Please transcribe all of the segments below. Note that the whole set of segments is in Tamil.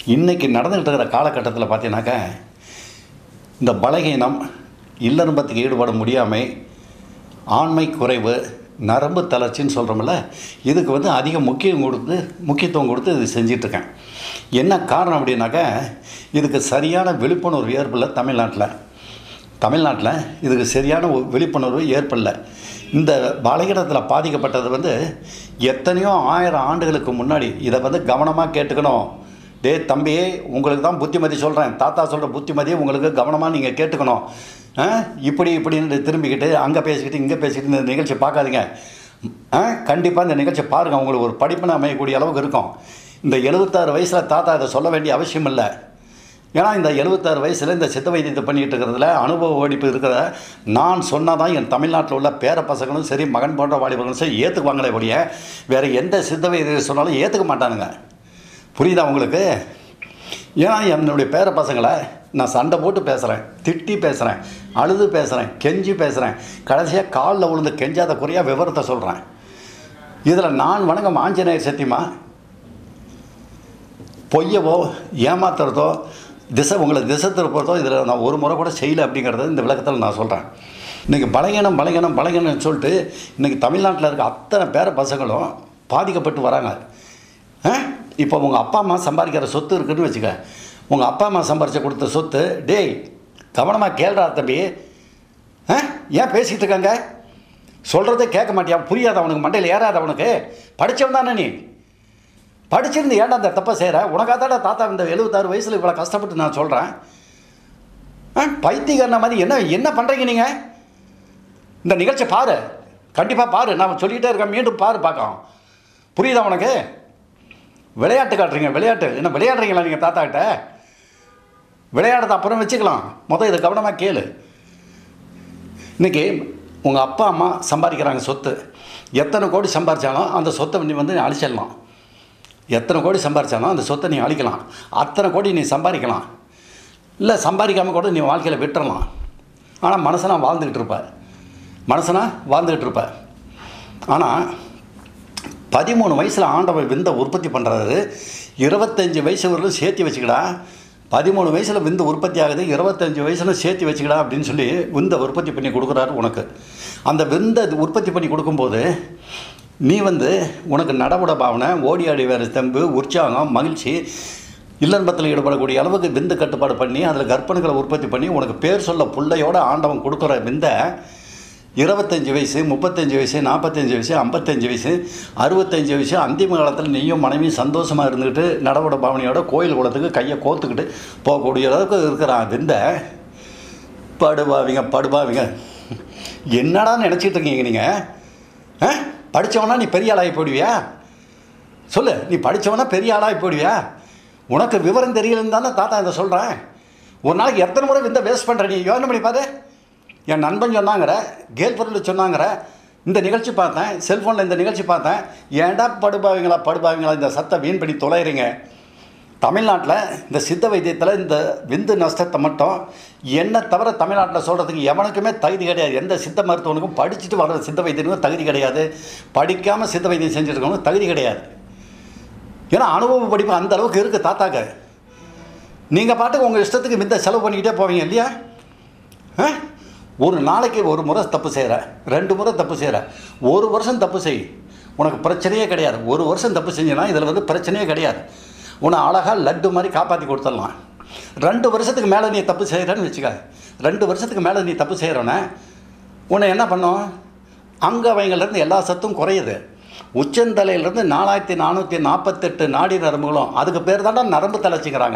இன்றைக்கி நடந்துக்கிட்டு இருக்கிற காலகட்டத்தில் பார்த்தீங்கன்னாக்கா இந்த பலகீனம் இல்லறம்பத்துக்கு ஈடுபட முடியாமை ஆண்மை குறைவு நரம்பு தளர்ச்சின்னு சொல்கிறோம்ல இதுக்கு வந்து அதிக முக்கியம் கொடுத்து முக்கியத்துவம் கொடுத்து இது செஞ்சிட்ருக்கேன் என்ன காரணம் அப்படின்னாக்கா இதுக்கு சரியான விழிப்புணர்வு ஏற்படல தமிழ்நாட்டில் தமிழ்நாட்டில் இதுக்கு சரியான ஒரு விழிப்புணர்வு ஏற்படல இந்த பாலகீனத்தில் பாதிக்கப்பட்டது வந்து எத்தனையோ ஆயிரம் ஆண்டுகளுக்கு முன்னாடி இதை வந்து கவனமாக கேட்டுக்கணும் டே தம்பி உங்களுக்கு தான் புத்திமதி சொல்கிறேன் தாத்தா சொல்கிற புத்திமதியை உங்களுக்கு கவனமாக நீங்கள் கேட்டுக்கணும் ஆ? இப்படி இப்படின்னு திரும்பிக்கிட்டு அங்கே பேசிக்கிட்டு இங்கே பேசிக்கிட்டு இந்த நிகழ்ச்சி பார்க்காதீங்க கண்டிப்பாக இந்த நிகழ்ச்சி பாருங்கள் உங்களுக்கு ஒரு படிப்பினை அமையக்கூடிய அளவுக்கு இருக்கும் இந்த எழுபத்தாறு வயசில் தாத்தா இதை சொல்ல வேண்டிய அவசியம் இல்லை ஏன்னா இந்த எழுபத்தாறு வயசில் இந்த சித்த வைத்தியத்தை பண்ணிகிட்டு இருக்கிறதுல அனுபவ ஓடிப்பு இருக்கிற நான் சொன்னால் தான் என் தமிழ்நாட்டில் உள்ள பேர பசங்களும் சரி மகன் போன்ற வாலிபர்களும் சரி ஏற்றுக்குவாங்களே ஒழிய வேறு எந்த சித்த வைத்தியம் சொன்னாலும் ஏற்றுக்க மாட்டானுங்க புரியுதா உங்களுக்கு ஏன்னா என்னுடைய பேர பசங்களை நான் சண்டை போட்டு பேசுகிறேன் திட்டி பேசுகிறேன் அழுது பேசுகிறேன் கெஞ்சி பேசுகிறேன் கடைசியாக காலில் விழுந்து கெஞ்சாத குறையாக விவரத்தை சொல்கிறேன் இதில் நான் வணக்கம் ஆஞ்சநேயர் சத்தியமா பொய்யவோ ஏமாத்துறதோ திசை உங்களை திசை திருப்புறதோ இதில் நான் ஒரு முறை கூட செய்யலை அப்படிங்கிறத இந்த விளக்கத்தில் நான் சொல்கிறேன் இன்றைக்கி பலகீனம் பலகீனம் பலகீனம்னு சொல்லிட்டு இன்றைக்கி தமிழ்நாட்டில் இருக்க அத்தனை பேர பசங்களும் பாதிக்கப்பட்டு வராங்க ஆ? இப்போ உங்கள் அப்பா அம்மா சம்பாதிக்கிற சொத்து இருக்குன்னு வச்சுக்க உங்கள் அப்பா அம்மா சம்பாரிச்சு கொடுத்த சொத்து டேய் கவனமாக கேள்றா தம்பி ஆ ஏன் பேசிகிட்டு இருக்காங்க சொல்கிறதே கேட்க மாட்டியா புரியாத அவனுக்கு மண்டையில் ஏறாத அவனுக்கு படித்தவன் தானே நீ படிச்சிருந்து ஏன்டா அந்த தப்பை செய்கிற உனக்காக தாத்தா இந்த எழுபத்தாறு வயசில் இவ்வளோ கஷ்டப்பட்டு நான் சொல்கிறேன் ஆ பைத்தியக்காரன மாதிரி என்ன என்ன பண்ணுறீங்க நீங்கள் இந்த நிகழ்ச்சி பாரு கண்டிப்பாக பாரு நான் சொல்லிக்கிட்டே இருக்கேன் மீண்டும் பாரு பார்க்கலாம் புரியுதா உனக்கு விளையாட்டு காட்டுறீங்க விளையாட்டு என்ன விளையாடுறீங்களா நீங்கள் தாத்தா கிட்ட விளையாடுறத அப்புறம் வச்சுக்கலாம் மொதல் இதை கவனமாக கேளு இன்றைக்கி உங்கள் அப்பா அம்மா சம்பாதிக்கிறாங்க சொத்து எத்தனை கோடி சம்பாரிச்சாலும் அந்த சொத்தை நீ வந்து அழிச்சிடலாம் எத்தனை கோடி சம்பாரிச்சாலும் அந்த சொத்தை நீ அழிக்கலாம் அத்தனை கோடி நீ சம்பாதிக்கலாம் இல்லை சம்பாதிக்காமல் கூட நீ வாழ்க்கையில் விட்டுறலாம் ஆனால் மனசனா வாழ்ந்துக்கிட்டு இருப்ப மனசனா வாழ்ந்துக்கிட்டு இருப்ப ஆனால் பதிமூணு வயசில் ஆண்டவன் விந்த உற்பத்தி பண்ணுறாரு இருபத்தஞ்சி வயசு வரலும் சேர்த்து வச்சுக்கடா பதிமூணு வயசில் விந்து உற்பத்தி ஆகுது இருபத்தஞ்சி வயசில் சேர்த்து வச்சுக்கடா அப்படின்னு சொல்லி விந்த உற்பத்தி பண்ணி கொடுக்குறாரு உனக்கு அந்த விந்தை உற்பத்தி பண்ணி கொடுக்கும்போது நீ வந்து உனக்கு நடவுட பாவனை ஓடி ஆடி வேறு தெம்பு உற்சாகம் மகிழ்ச்சி இல்லன்பத்தில் ஈடுபடக்கூடிய அளவுக்கு விந்து கட்டுப்பாடு பண்ணி அதில் கற்பனைகளை உற்பத்தி பண்ணி உனக்கு பேர் சொல்ல பிள்ளையோட ஆண்டவன் கொடுக்குற விந்தை இருபத்தஞ்சி வயசு முப்பத்தஞ்சு வயசு நாற்பத்தஞ்சு வயசு ஐம்பத்தஞ்சு வயசு அறுபத்தஞ்சு வயசு அந்திம காலத்தில் நீயும் மனைவியும் சந்தோஷமாக இருந்துக்கிட்டு நடவட பாவனையோட கோயில் குளத்துக்கு கையை கோத்துக்கிட்டு போகக்கூடிய அளவுக்கு இருக்கிறான் விந்த படுபாவிங்க படுபாவிங்க என்னடா நினச்சிட்டு இருக்கீங்க நீங்கள் ஆ படித்தவனா நீ பெரிய ஆளாகி போயிடுவியா சொல்லு நீ படித்தவனா பெரிய ஆளாகி போயிடுவியா உனக்கு விவரம் தெரியலன்னு தானே தாத்தா இதை சொல்கிறேன் ஒரு நாளைக்கு எத்தனை முறை விந்த வேஸ்ட் பண்ணுற நீ யோசனை பண்ணி பாரு என் நண்பன் சொன்னாங்கிற கேர்ள் ஃப்ரெண்டு சொன்னாங்கிற இந்த நிகழ்ச்சி பார்த்தேன் செல்ஃபோனில் இந்த நிகழ்ச்சி பார்த்தேன் ஏன்டா படுபாவிங்களா படுபாவிங்களா இந்த சத்தை வீண் பண்ணி தொலைகிறீங்க தமிழ்நாட்டில் இந்த சித்த வைத்தியத்தில் இந்த விந்து நஷ்டத்தை மட்டும் என்ன தவிர தமிழ்நாட்டில் சொல்கிறதுக்கு எவனுக்குமே தகுதி கிடையாது எந்த சித்த மருத்துவனுக்கும் படிச்சுட்டு வர்ற சித்த வைத்தியனுக்கும் தகுதி கிடையாது படிக்காமல் சித்த வைத்தியம் செஞ்சுருக்கவனுக்கும் தகுதி கிடையாது ஏன்னா அனுபவ படிப்பு அந்த அளவுக்கு இருக்குது தாத்தாக்க நீங்கள் பாட்டுக்கு உங்கள் இஷ்டத்துக்கு மித்த செலவு பண்ணிக்கிட்டே போவீங்க இல்லையா ஆ ஒரு நாளைக்கு ஒரு முறை தப்பு செய்கிற ரெண்டு முறை தப்பு செய்கிற ஒரு வருஷம் தப்பு செய் உனக்கு பிரச்சனையே கிடையாது ஒரு வருஷம் தப்பு செஞ்சேன்னா இதில் வந்து பிரச்சனையே கிடையாது உன்னை அழகாக லட்டு மாதிரி காப்பாற்றி கொடுத்துடலாம் ரெண்டு வருஷத்துக்கு மேலே நீ தப்பு செய்கிறேன்னு வச்சுக்க ரெண்டு வருஷத்துக்கு மேலே நீ தப்பு செய்கிறோன்னே உன்னை என்ன பண்ணும் அங்கவயங்கள்லேருந்து எல்லா சத்தும் குறையுது உச்சந்தலையிலேருந்து நாலாயிரத்தி நானூற்றி நாற்பத்தெட்டு நாடி நரம்புகளும் அதுக்கு பேர் தாண்டா நரம்பு தளர்ச்சிங்கிறாங்க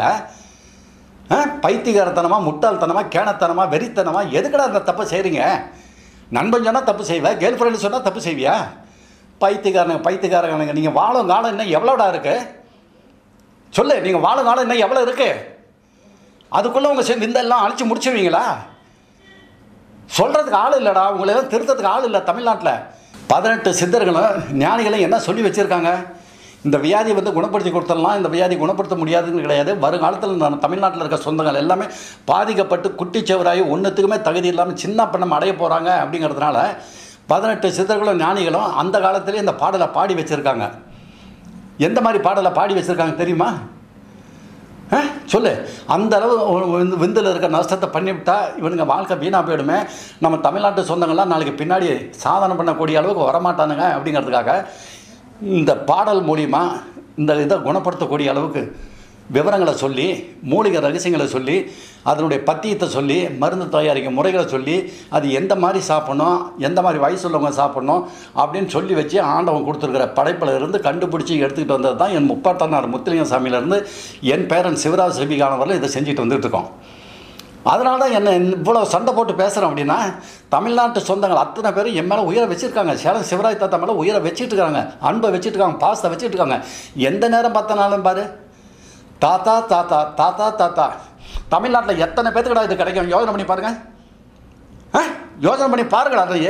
ஆ பைத்தியகாரத்தனமாக முட்டாள்தனமாக கேணத்தனமாக வெறித்தனமாக எதுக்கடா அந்த தப்பை செய்கிறீங்க நண்பன் சொன்னால் தப்பு செய்வேன் கேர்ள் ஃப்ரெண்டு சொன்னால் தப்பு செய்வியா பைத்தியக்காரனுங்க பைத்தியக்காரங்க நீங்கள் வாழும் காலம் இன்னும் எவ்வளோடா இருக்கு சொல்லு நீங்கள் வாழும் காலம் இன்னும் எவ்வளோ இருக்கு அதுக்குள்ளே உங்கள் சேர்ந்து இந்த எல்லாம் அழிச்சு முடிச்சிருவீங்களா சொல்கிறதுக்கு ஆள் இல்லைடா உங்களெல்லாம் திருத்தத்துக்கு ஆள் இல்லை தமிழ்நாட்டில் பதினெட்டு சித்தர்களும் ஞானிகளும் என்ன சொல்லி வச்சுருக்காங்க இந்த வியாதியை வந்து குணப்படுத்தி கொடுத்துடலாம் இந்த வியாதி குணப்படுத்த முடியாதுன்னு கிடையாது வருங்காலத்தில் நம்ம தமிழ்நாட்டில் இருக்க சொந்தங்கள் எல்லாமே பாதிக்கப்பட்டு குட்டிச்சவராகி ஒன்றுத்துக்குமே தகுதி இல்லாமல் சின்ன பண்ணம் அடைய போகிறாங்க அப்படிங்கிறதுனால பதினெட்டு சித்தர்களும் ஞானிகளும் அந்த காலத்திலே இந்த பாடலை பாடி வச்சுருக்காங்க எந்த மாதிரி பாடலை பாடி வச்சுருக்காங்க தெரியுமா சொல்லு அந்த அளவு ஒரு விந்து விந்தில் இருக்க நஷ்டத்தை பண்ணிவிட்டா இவனுங்க வாழ்க்கை வீணாக போயிடுமே நம்ம தமிழ்நாட்டு சொந்தங்கள்லாம் நாளைக்கு பின்னாடி சாதனை பண்ணக்கூடிய அளவுக்கு வரமாட்டானுங்க அப்படிங்கிறதுக்காக இந்த பாடல் மூலிமா இந்த இதை குணப்படுத்தக்கூடிய அளவுக்கு விவரங்களை சொல்லி மூலிகை ரகசியங்களை சொல்லி அதனுடைய பத்தியத்தை சொல்லி மருந்து தயாரிக்கும் முறைகளை சொல்லி அது எந்த மாதிரி சாப்பிடணும் எந்த மாதிரி வயசு உள்ளவங்க சாப்பிடணும் அப்படின்னு சொல்லி வச்சு ஆண்டவன் கொடுத்துருக்கிற படைப்பில் இருந்து கண்டுபிடிச்சி எடுத்துக்கிட்டு வந்தது தான் என் முப்பாட்டனார் முத்துலிங்க சாமியிலேருந்து என் பேரன் சிவராஜ் சிபிகானவரில் இதை செஞ்சுட்டு வந்துட்டு இருக்கோம் அதனால தான் என்ன இவ்வளோ சண்டை போட்டு பேசுகிறோம் அப்படின்னா தமிழ்நாட்டு சொந்தங்கள் அத்தனை பேரும் என் மேலே உயிரை வச்சுருக்காங்க சேலம் சிவராஜ் தாத்தா மேலே உயிரை வச்சுட்டு இருக்காங்க அன்பை வச்சுட்டு இருக்காங்க பாசத்தை வச்சுட்டு இருக்காங்க எந்த நேரம் பார்த்தனாலும் பாரு தாத்தா தாத்தா தாத்தா தாத்தா தமிழ்நாட்டில் எத்தனை பேத்துக்கடா இது கிடைக்கும் யோசனை பண்ணி பாருங்க ஆ யோசனை பண்ணி பாருங்களா அதையே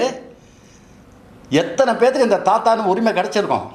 எத்தனை பேத்துக்கு இந்த தாத்தான்னு உரிமை கிடைச்சிருக்கும்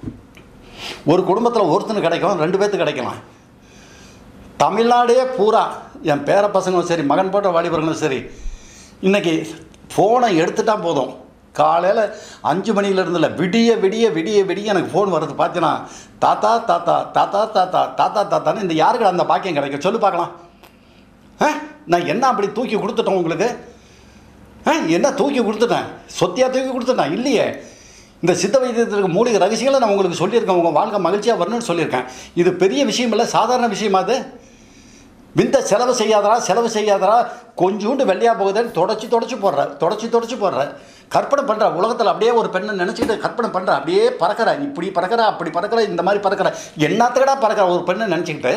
ஒரு குடும்பத்தில் ஒருத்தனுக்கு கிடைக்கும் ரெண்டு பேத்துக்கு கிடைக்கலாம் தமிழ்நாடே பூரா என் பேர பசங்களும் சரி மகன் போட்ட வாலிபர்களும் சரி இன்னைக்கு ஃபோனை எடுத்துட்டா போதும் காலையில் அஞ்சு மணிலேருந்து இல்லை விடிய விடிய விடிய விடிய எனக்கு ஃபோன் வருது பார்த்தீங்கன்னா தாத்தா தாத்தா தாத்தா தாத்தா தாத்தா தாத்தான்னு இந்த யாருக்கு அந்த பாக்கியம் கிடைக்கும் சொல்லு பார்க்கலாம் ஆ நான் என்ன அப்படி தூக்கி கொடுத்துட்டோம் உங்களுக்கு ஆ என்ன தூக்கி கொடுத்துட்டேன் சொத்தியாக தூக்கி கொடுத்துட்டேன் இல்லையே இந்த சித்த வைத்தியத்திற்கு மூலிகை ரகசியங்களை நான் உங்களுக்கு சொல்லியிருக்கேன் உங்கள் வாழ்க்கை மகிழ்ச்சியாக வரணும்னு சொல்லியிருக்கேன் இது பெரிய விஷயம் இல்லை சாதாரண விஷயமா அது விந்த செலவு செய்யாதரா செலவு செய்யாதரா கொஞ்சோண்டு வெள்ளையாக போகுதுன்னு தொடச்சி தொடச்சி போடுற தொடச்சி தொடச்சி போடுற கற்பனை பண்ணுற உலகத்தில் அப்படியே ஒரு பெண்ணை நினச்சிக்கிட்டு கற்பனை பண்ணுற அப்படியே பறக்கிற இப்படி பறக்கிற அப்படி பறக்கிற இந்த மாதிரி பறக்கிற என்னத்துக்கடா பறக்கிற ஒரு பெண்ணை நினச்சிக்கிட்டு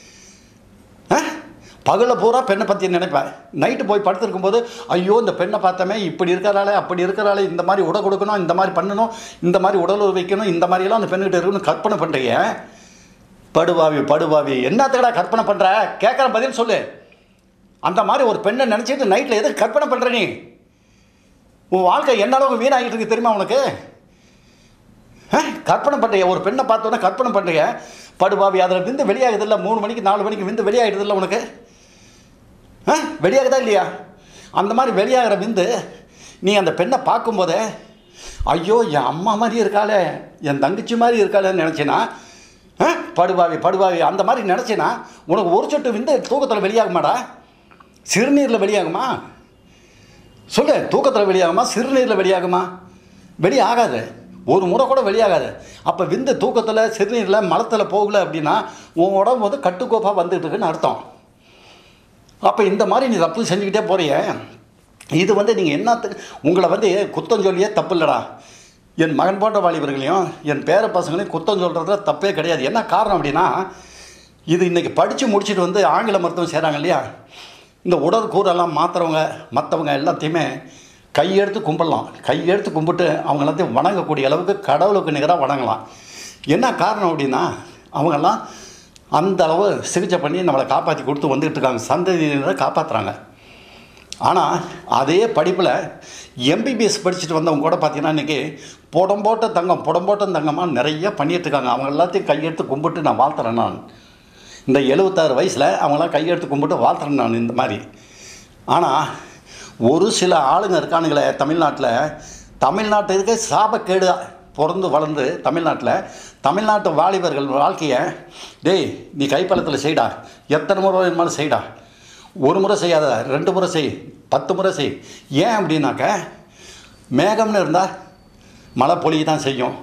ஆ பகலில் பூரா பெண்ணை பற்றி நினைப்பேன் நைட்டு போய் படுத்திருக்கும் போது ஐயோ இந்த பெண்ணை பார்த்தமே இப்படி இருக்கிறாளே அப்படி இருக்கிறாளே இந்த மாதிரி உடை கொடுக்கணும் இந்த மாதிரி பண்ணணும் இந்த மாதிரி உடல் வைக்கணும் இந்த மாதிரியெல்லாம் அந்த பெண்ணுகிட்ட இருக்குன்னு கற்பனை பண்ணுறீங்க படுவாவி படுவாவி என்னத்துக்கடா கற்பனை பண்ணுற கேட்குற பதில் சொல்லு அந்த மாதிரி ஒரு பெண்ணை நினச்சிட்டு நைட்டில் எதுக்கு கற்பனை பண்ணுற நீ உன் வாழ்க்கை என்ன அளவுக்கு வீணாகிட்டு இருக்கு தெரியுமா உனக்கு ஆ? கற்பனை பண்ணுறிய ஒரு பெண்ணை பார்த்தோன்னே கற்பனை பண்ணுறிய படுபாவி அதில் விந்து வெளியாகுதில்ல மூணு மணிக்கு நாலு மணிக்கு விந்து வெளியாகிடுதில்ல உனக்கு ஆ வெளியாகுதா இல்லையா அந்த மாதிரி வெளியாகிற விந்து நீ அந்த பெண்ணை பார்க்கும்போதே ஐயோ என் அம்மா மாதிரி இருக்காளே என் தங்கச்சி மாதிரி இருக்காளேன்னு நினச்சினா ஆ படுபாவி படுபாவி அந்த மாதிரி நினச்சினா உனக்கு ஒரு சொட்டு விந்து தூக்கத்தில் வெளியாகுமாடா சிறுநீரில் வெளியாகுமா சொல்லு தூக்கத்தில் வெளியாகுமா சிறுநீரில் வெளியாகுமா வெளியாகாது ஒரு முறை கூட வெளியாகாது அப்போ விந்து தூக்கத்தில் சிறுநீரில் மலத்தில் போகல அப்படின்னா உன் உடம்பு வந்து கட்டுக்கோப்பாக வந்துட்டு இருக்குன்னு அர்த்தம் அப்போ இந்த மாதிரி நீ தப்பு செஞ்சுக்கிட்டே போறிய இது வந்து நீங்கள் என்னத்துக்கு உங்களை வந்து குத்தம் சொல்லியே தப்பு இல்லைடா என் மகன் போன்ற வாலிபர்களையும் என் பேர பசங்களையும் குத்தம் சொல்கிறதுல தப்பே கிடையாது என்ன காரணம் அப்படின்னா இது இன்றைக்கி படித்து முடிச்சுட்டு வந்து ஆங்கில மருத்துவம் செய்கிறாங்க இல்லையா இந்த உடற்கூறெல்லாம் மாற்றுறவங்க மற்றவங்க எல்லாத்தையுமே கையெடுத்து கும்பிடலாம் கையெடுத்து கும்பிட்டு அவங்க எல்லாத்தையும் வணங்கக்கூடிய அளவுக்கு கடவுளுக்கு நிகராக வணங்கலாம் என்ன காரணம் அப்படின்னா அவங்கெல்லாம் அந்த அளவு சிகிச்சை பண்ணி நம்மளை காப்பாற்றி கொடுத்து வந்துட்டு இருக்காங்க சந்ததியினரை காப்பாற்றுறாங்க ஆனால் அதே படிப்பில் எம்பிபிஎஸ் படிச்சுட்டு வந்தவங்க கூட பார்த்தீங்கன்னா இன்றைக்கி புடம்போட்ட தங்கம் புடம்போட்ட தங்கமாக நிறைய பண்ணிட்டு இருக்காங்க அவங்க எல்லாத்தையும் கையெடுத்து கும்பிட்டு நான் வாழ்த்துறேன் நான் இந்த எழுபத்தாறு வயசில் அவங்களாம் கையெடுத்து கும்பிட்டு வாழ்த்துறேன் நான் இந்த மாதிரி ஆனால் ஒரு சில ஆளுங்க இருக்கானுங்களே தமிழ்நாட்டில் தமிழ்நாட்டுக்கு சாபக்கேடு பிறந்து வளர்ந்து தமிழ்நாட்டில் தமிழ்நாட்டு வாலிபர்கள் வாழ்க்கையை டேய் நீ கைப்பழத்தில் செய்டா எத்தனை முறை வேணுமாலும் செய்டா ஒரு முறை செய்யாத ரெண்டு முறை செய் பத்து முறை செய் ஏன் அப்படின்னாக்க மேகம்னு இருந்தால் மழை பொழிய தான் செய்யும்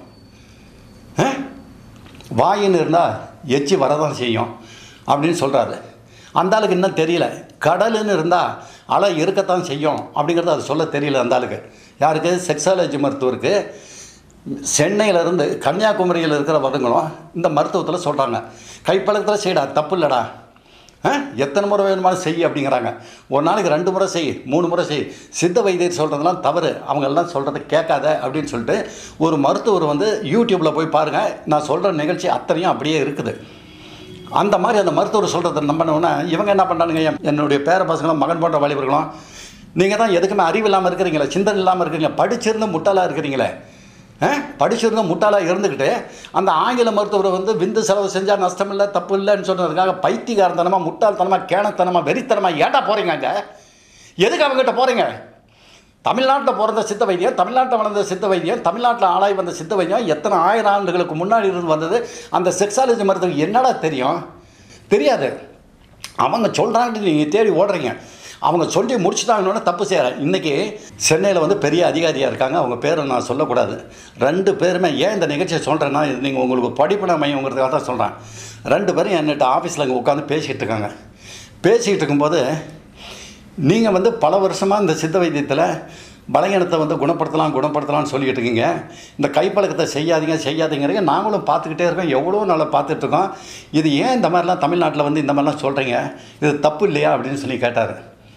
ஆ? வாயின்னு இருந்தால் எச்சி வரதான் செய்யும் அப்படின்னு சொல்கிறாரு அந்த ஆளுக்கு இன்னும் தெரியல கடலுன்னு இருந்தால் அலை இருக்கத்தான் செய்யும் அப்படிங்கிறது அது சொல்ல தெரியல அந்த ஆளுக்கு யாருக்கு செக்ஸாலஜி மருத்துவருக்கு சென்னையிலேருந்து கன்னியாகுமரியில் இருக்கிறவங்களும் இந்த மருத்துவத்தில் சொல்கிறாங்க கைப்பழக்கத்தில் செய்யடா தப்பு இல்லைடா ஆ எத்தனை முறை வேணுமாலும் செய் அப்படிங்கிறாங்க ஒரு நாளைக்கு ரெண்டு முறை செய் மூணு முறை செய் சித்த வைத்தியர் சொல்கிறதெல்லாம் தவறு அவங்க எல்லாம் சொல்கிறத கேட்காத அப்படின்னு சொல்லிட்டு ஒரு மருத்துவர் வந்து யூடியூப்பில் போய் பாருங்கள் நான் சொல்கிற நிகழ்ச்சி அத்தனையும் அப்படியே இருக்குது அந்த மாதிரி அந்த மருத்துவர் சொல்கிறத நம்பினோன்னா இவங்க என்ன பண்ணுறானுங்க என் என்னுடைய பேர பசங்களும் மகன் போன்ற வாலிபர்களும் நீங்கள் தான் எதுக்குமே அறிவு இல்லாமல் இருக்கிறீங்களே சிந்தனை இல்லாமல் இருக்கிறீங்க படிச்சிருந்து முட்டாளாக இருக்கிறீங்களே ஆ? படிச்சிருந்த முட்டாளாக இருந்துக்கிட்டு அந்த ஆங்கில மருத்துவரை வந்து விந்து செலவு செஞ்சால் நஷ்டம் இல்லை தப்பு இல்லைன்னு சொன்னதுக்காக பைத்தியகாரத்தனமாக முட்டாள்தனமாக கேணத்தனமாக வெறித்தனமாக ஏட்டா போகிறீங்க அங்கே எதுக்கு அவங்ககிட்ட போகிறீங்க தமிழ்நாட்டில் பிறந்த சித்த வைத்தியம் தமிழ்நாட்டில் வளர்ந்த சித்த வைத்தியம் தமிழ்நாட்டில் ஆளாய் வந்த சித்த வைத்தியம் எத்தனை ஆயிரம் ஆண்டுகளுக்கு முன்னாடி இருந்து வந்தது அந்த செக்ஸாலஜி மருத்துவம் என்னடா தெரியும் தெரியாது அவங்க சொல்கிறாங்கன்னு நீங்கள் தேடி ஓடுறீங்க அவங்க சொல்லி முடிச்சுட்டாங்கன்னு தப்பு செய்கிற இன்றைக்கி சென்னையில் வந்து பெரிய அதிகாரியாக இருக்காங்க அவங்க பேரை நான் சொல்லக்கூடாது ரெண்டு பேருமே ஏன் இந்த நிகழ்ச்சியை சொல்கிறேன்னா இது நீங்கள் உங்களுக்கு படிப்பின மையங்கிறதுக்காக தான் சொல்கிறேன் ரெண்டு பேரும் என்கிட்ட ஆஃபீஸில் அங்கே உட்காந்து பேசிகிட்டு இருக்காங்க பேசிக்கிட்டு இருக்கும்போது நீங்கள் வந்து பல வருஷமாக இந்த சித்த வைத்தியத்தில் பலகீனத்தை வந்து குணப்படுத்தலாம் குணப்படுத்தலாம்னு சொல்லிக்கிட்டு இருக்கீங்க இந்த கைப்பழக்கத்தை செய்யாதீங்க செய்யாதீங்கிறீங்க நாங்களும் பார்த்துக்கிட்டே இருக்கோம் எவ்வளோ நாளாக பார்த்துட்டு இருக்கோம் இது ஏன் இந்த மாதிரிலாம் தமிழ்நாட்டில் வந்து இந்த மாதிரிலாம் சொல்கிறீங்க இது தப்பு இல்லையா அப்படின்னு சொல்லி கேட்டார்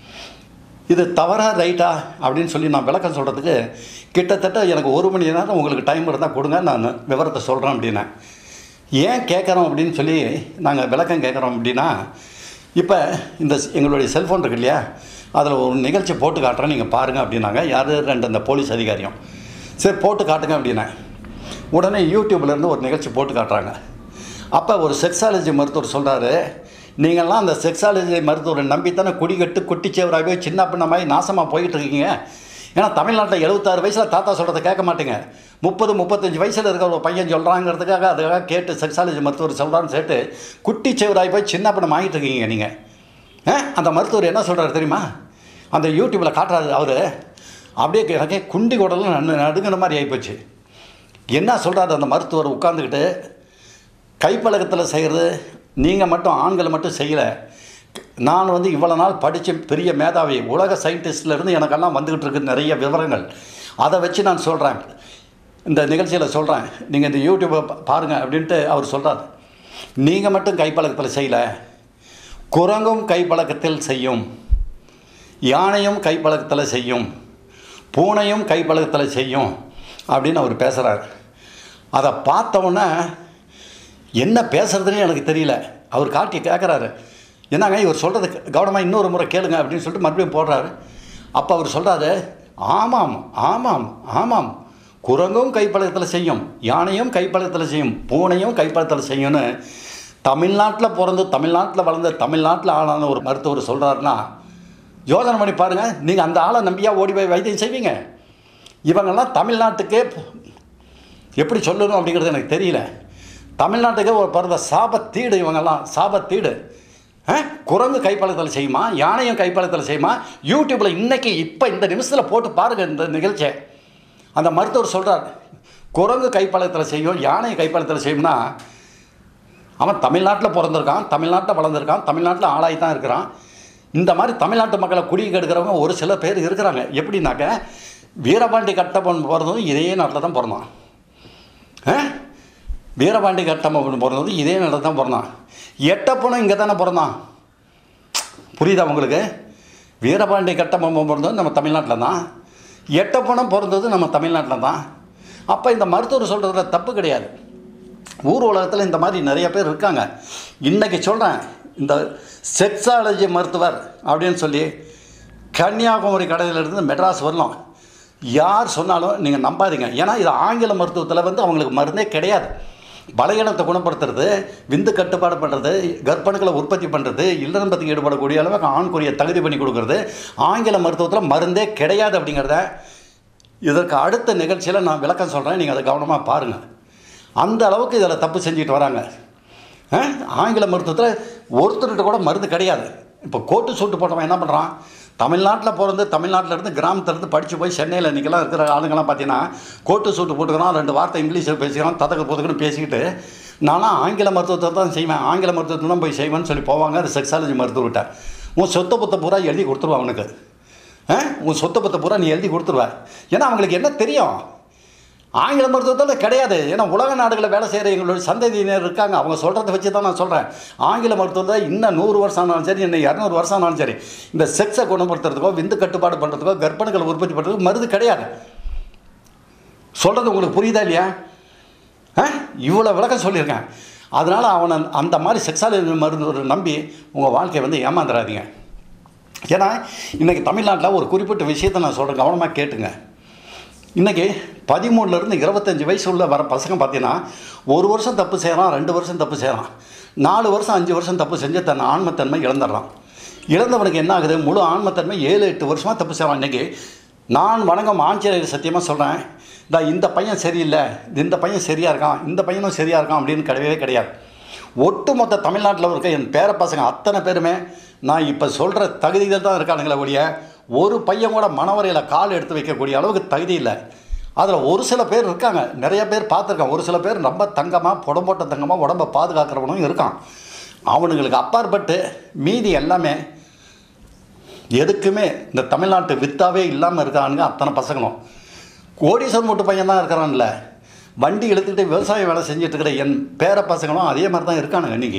இது தவறா ரைட்டா அப்படின்னு சொல்லி நான் விளக்கம் சொல்கிறதுக்கு கிட்டத்தட்ட எனக்கு ஒரு மணி நேரம் உங்களுக்கு டைம் இருந்தால் கொடுங்க நான் விவரத்தை சொல்கிறேன் அப்படின்னேன் ஏன் கேட்குறோம் அப்படின்னு சொல்லி நாங்கள் விளக்கம் கேட்குறோம் அப்படின்னா இப்போ இந்த ஸ்- எங்களுடைய செல்ஃபோன் இருக்கு இல்லையா அதில் ஒரு நிகழ்ச்சி போட்டு காட்டுறேன் நீங்கள் பாருங்கள் அப்படின்னாங்க யார் ரெண்டு அந்த போலீஸ் அதிகாரியும் சரி போட்டு காட்டுங்க அப்படின்னேன் உடனே யூடியூப்லேருந்து ஒரு நிகழ்ச்சி போட்டு காட்டுறாங்க அப்போ ஒரு செக்ஸாலஜி மருத்துவர் சொல்கிறாரு நீங்கள்லாம் அந்த செக்ஸாலஜி மருத்துவரை நம்பித்தானே குடிக்கட்டு குட்டிச்சேவராகவே சின்ன பின்னமாகி நாசமாக போயிட்டு இருக்கீங்க ஏன்னா தமிழ்நாட்டில் எழுபத்தாறு வயசில் தாத்தா சொல்கிறத கேட்க மாட்டீங்க முப்பது முப்பத்தஞ்சு வயசில் இருக்கிற ஒரு பையன் சொல்கிறாங்கிறதுக்காக அதுக்காக கேட்டு செக்ஸாலஜி மருத்துவர் சொல்கிறான்னு சேர்த்து குட்டி செவராகி போய் சின்ன பின்னம் ஆகிட்டு இருக்கீங்க நீங்கள் ஆ அந்த மருத்துவர் என்ன சொல்கிறாரு தெரியுமா அந்த யூடியூப்பில் காட்டுறாரு அவர் அப்படியே எனக்கே குண்டி குடலும் நடு நடுங்கிற மாதிரி ஆகிப்போச்சு என்ன சொல்கிறாரு அந்த மருத்துவர் உட்காந்துக்கிட்டு கைப்பழக்கத்தில் செய்கிறது நீங்கள் மட்டும் ஆண்கள் மட்டும் செய்யலை நான் வந்து இவ்வளோ நாள் படித்த பெரிய மேதாவி உலக சயின்டிஸ்ட்லேருந்து எனக்கெல்லாம் வந்துக்கிட்டு இருக்கு நிறைய விவரங்கள் அதை வச்சு நான் சொல்கிறேன் இந்த நிகழ்ச்சியில் சொல்கிறேன் நீங்கள் இந்த யூடியூப்பை பா- பாருங்கள் அப்படின்ட்டு அவர் சொல்கிறார் நீங்கள் மட்டும் கைப்பழக்கத்தில் செய்யலை குரங்கும் கைப்பழக்கத்தில் செய்யும் யானையும் கைப்பழக்கத்தில் செய்யும் பூனையும் கைப்பழக்கத்தில் செய்யும் அப்படின்னு அவர் பேசுகிறார் அதை பார்த்தவொன்னே என்ன பேசுறதுன்னு எனக்கு தெரியல அவர் காட்டி கேட்குறாரு என்னங்க இவர் சொல்கிறது கவனமாக இன்னொரு முறை கேளுங்க அப்படின்னு சொல்லிட்டு மறுபடியும் போடுறாரு அப்போ அவர் சொல்கிறாரு ஆமாம் ஆமாம் ஆமாம் குரங்கும் கைப்பழக்கத்தில் செய்யும் யானையும் கைப்பழக்கத்தில் செய்யும் பூனையும் கைப்பழக்கத்தில் செய்யும்னு தமிழ்நாட்டில் பிறந்து தமிழ்நாட்டில் வளர்ந்த தமிழ்நாட்டில் ஆளான ஒரு மருத்துவர் சொல்கிறாருன்னா யோசனை பண்ணி பாருங்கள் நீங்கள் அந்த ஆளை நம்பியா ஓடி போய் வைத்தியம் செய்வீங்க இவங்கெல்லாம் தமிழ்நாட்டுக்கே எப்படி சொல்லணும் அப்படிங்கிறது எனக்கு தெரியல தமிழ்நாட்டுக்கே ஒரு பிறந்த சாபத்தீடு இவங்கெல்லாம் சாபத்தீடு ஆ? குரங்கு கைப்பழத்தில் செய்யுமா யானையும் கைப்பழத்தில் செய்யுமா யூடியூப்பில் இன்னைக்கு இப்போ இந்த நிமிஷத்தில் போட்டு பாருங்கள் இந்த நிகழ்ச்சியை அந்த மருத்துவர் சொல்கிறார் குரங்கு கைப்பழத்தில் செய்யும் யானை கைப்பழத்தில் செய்யும்னா அவன் தமிழ்நாட்டில் பிறந்திருக்கான் தமிழ்நாட்டில் வளர்ந்துருக்கான் தமிழ்நாட்டில் ஆளாகி தான் இருக்கிறான் இந்த மாதிரி தமிழ்நாட்டு மக்களை குடி கெடுக்கிறவங்க ஒரு சில பேர் இருக்கிறாங்க எப்படின்னாக்க வீரபாண்டி கட்டபொம்மன் பிறந்ததும் இதே நாட்டில் தான் பிறந்தான் ஆ? வீரபாண்டி கட்டபொம்மன் பிறந்தது இதே நாட்டில் தான் பிறந்தான் எட்டப்பனும் இங்கே தானே பிறந்தான் புரியுதா உங்களுக்கு வீரபாண்டி கட்டபொம்மன் பிறந்தது நம்ம தமிழ்நாட்டில் தான் எட்டப்பனும் பிறந்தது நம்ம தமிழ்நாட்டில் தான் அப்போ இந்த மருத்துவர் சொல்கிறதுல தப்பு கிடையாது ஊர் உலகத்தில் இந்த மாதிரி நிறைய பேர் இருக்காங்க இன்றைக்கி சொல்கிறேன் இந்த செக்ஸாலஜி மருத்துவர் அப்படின்னு சொல்லி கன்னியாகுமரி கடையிலிருந்து மெட்ராஸ் வரலாம் யார் சொன்னாலும் நீங்கள் நம்பாதீங்க ஏன்னா இது ஆங்கில மருத்துவத்தில் வந்து அவங்களுக்கு மருந்தே கிடையாது பலகீனத்தை குணப்படுத்துறது விந்து கட்டுப்பாடு பண்ணுறது கர்ப்பணுக்களை உற்பத்தி பண்ணுறது இல்லறம்பத்துக்கு ஈடுபடக்கூடிய அளவுக்கு ஆண்குறியை தகுதி பண்ணி கொடுக்கறது ஆங்கில மருத்துவத்தில் மருந்தே கிடையாது அப்படிங்கிறத இதற்கு அடுத்த நிகழ்ச்சியில் நான் விளக்கம் சொல்கிறேன் நீங்கள் அதை கவனமாக பாருங்கள் அந்த அளவுக்கு இதில் தப்பு செஞ்சுட்டு வராங்க ஆ? ஆங்கில மருத்துவத்தில் ஒருத்தர்கிட்ட கூட மருந்து கிடையாது இப்போ கோட்டு சூட்டு போட்டவன் என்ன பண்ணுறான் தமிழ்நாட்டில் பிறந்து தமிழ்நாட்டில் இருந்து கிராமத்துலேருந்து படித்து போய் சென்னையில் இன்றைக்கெல்லாம் இருக்கிற ஆளுங்கெல்லாம் பார்த்தீங்கன்னா கோட்டு சூட்டு போட்டுக்கிறான் ரெண்டு வார்த்தை இங்கிலீஷில் பேசிக்கிறான் ததக்கு போதுக்குன்னு பேசிக்கிட்டு நானும் ஆங்கில மருத்துவத்தை தான் செய்வேன் ஆங்கில மருத்துவத்தை தான் போய் செய்வேன்னு சொல்லி போவாங்க அது செக்ஸாலஜி மருத்துவர்கிட்ட உன் சொத்தை புத்த பூரா எழுதி கொடுத்துருவான் அவனுக்கு ஆ? உன் சொத்தை பத்தை பூரா நீ எழுதி கொடுத்துருவ ஏன்னா அவங்களுக்கு என்ன தெரியும் ஆங்கில மருத்துவத்தில் கிடையாது ஏன்னா உலக நாடுகளில் வேலை செய்கிற எங்களுடைய சந்ததியினர் இருக்காங்க அவங்க சொல்கிறத வச்சு தான் நான் சொல்கிறேன் ஆங்கில மருத்துவத்தில் இன்னும் நூறு வருஷம் ஆனாலும் சரி இன்னும் இரநூறு வருஷம் ஆனாலும் சரி இந்த செக்ஸை குணப்படுத்துறதுக்கோ விந்து கட்டுப்பாடு பண்ணுறதுக்கோ கர்ப்பணுக்களை உற்பத்தி பண்ணுறதுக்கோ மருந்து கிடையாது சொல்கிறது உங்களுக்கு புரியுதா இல்லையா ஆ இவ்வளோ விளக்கம் சொல்லியிருக்கேன் அதனால் அவனை அந்த மாதிரி செக்ஸாலஜி மருந்து நம்பி உங்கள் வாழ்க்கையை வந்து ஏமாந்துடாதீங்க ஏன்னா இன்றைக்கி தமிழ்நாட்டில் ஒரு குறிப்பிட்ட விஷயத்தை நான் சொல்கிறேன் கவனமாக கேட்டுங்க இன்றைக்கி பதிமூணுலேருந்து இருபத்தஞ்சி வயசு உள்ள வர பசங்க பார்த்தீங்கன்னா ஒரு வருஷம் தப்பு செய்கிறான் ரெண்டு வருஷம் தப்பு செய்கிறான் நாலு வருஷம் அஞ்சு வருஷம் தப்பு செஞ்சு தன் ஆன்மத்தன்மை இழந்துடுறான் இழந்தவனுக்கு என்ன ஆகுது முழு ஆன்மத்தன்மை ஏழு எட்டு வருஷமாக தப்பு செய்வான் இன்றைக்கி நான் வணங்கும் ஆஞ்சநேயர் சத்தியமாக சொல்கிறேன் இந்த இந்த பையன் சரியில்லை இந்த பையன் சரியாக இருக்கான் இந்த பையனும் சரியாக இருக்கான் அப்படின்னு கிடையவே கிடையாது ஒட்டுமொத்த தமிழ்நாட்டில் இருக்க என் பேர பசங்க அத்தனை பேருமே நான் இப்போ சொல்கிற தகுதியில் தான் இருக்கானுங்களே ஒழிய ஒரு பையன் கூட மனவரையில் கால் எடுத்து வைக்கக்கூடிய அளவுக்கு தகுதி இல்லை அதில் ஒரு சில பேர் இருக்காங்க நிறைய பேர் பார்த்துருக்கான் ஒரு சில பேர் ரொம்ப தங்கமாக புடம்போட்ட தங்கமாக உடம்பை பாதுகாக்கிறவனும் இருக்கான் அவனுங்களுக்கு அப்பாற்பட்டு மீதி எல்லாமே எதுக்குமே இந்த தமிழ்நாட்டு வித்தாவே இல்லாமல் இருக்கானுங்க அத்தனை பசங்களும் கோடீஸ்வரன் மூட்டு பையன் தான் இருக்கிறான்ல வண்டி இழுத்துக்கிட்டு விவசாய வேலை செஞ்சுட்டு இருக்கிற என் பேர பசங்களும் அதே மாதிரி தான் இருக்கானுங்க இன்றைக்கி